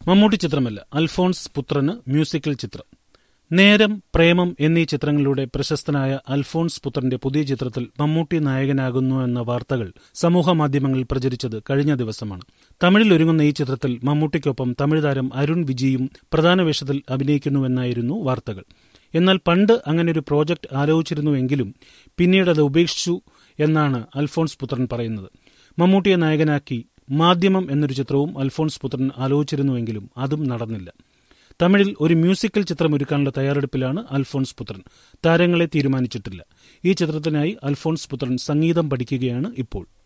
മമ്മൂട്ടി ചിത്രമല്ല അൽഫോൺസ് പുത്രന് മ്യൂസിക്കൽ ചിത്രം നേരം പ്രേമം എന്നീ ചിത്രങ്ങളിലൂടെ പ്രശസ്തനായ അൽഫോൺസ് പുത്രന്റെ പുതിയ ചിത്രത്തിൽ മമ്മൂട്ടി നായകനാകുന്നു എന്ന വാർത്തകൾ സമൂഹ മാധ്യമങ്ങളിൽ പ്രചരിച്ചത് കഴിഞ്ഞ ദിവസമാണ് തമിഴിൽ ഒരുങ്ങുന്ന ഈ ചിത്രത്തിൽ മമ്മൂട്ടിക്കൊപ്പം തമിഴ് താരം അരുൺ വിജിയും പ്രധാന വേഷത്തിൽ അഭിനയിക്കുന്നുവെന്നായിരുന്നു വാർത്തകൾ എന്നാൽ പണ്ട് അങ്ങനെയൊരു പ്രോജക്റ്റ് ആലോചിച്ചിരുന്നുവെങ്കിലും പിന്നീട് അത് ഉപേക്ഷിച്ചു എന്നാണ് അൽഫോൺസ് പുത്രൻ പറയുന്നത് മമ്മൂട്ടിയെ നായകനാക്കി മാധ്യമം എന്നൊരു ചിത്രവും അൽഫോൺസ് പുത്രൻ ആലോചിച്ചിരുന്നുവെങ്കിലും അതും നടന്നില്ല തമിഴിൽ ഒരു മ്യൂസിക്കൽ ചിത്രം ഒരുക്കാനുള്ള തയ്യാറെടുപ്പിലാണ് അൽഫോൺസ് പുത്രൻ താരങ്ങളെ തീരുമാനിച്ചിട്ടില്ല ഈ ചിത്രത്തിനായി അൽഫോൺസ് പുത്രൻ സംഗീതം പഠിക്കുകയാണ് ഇപ്പോൾ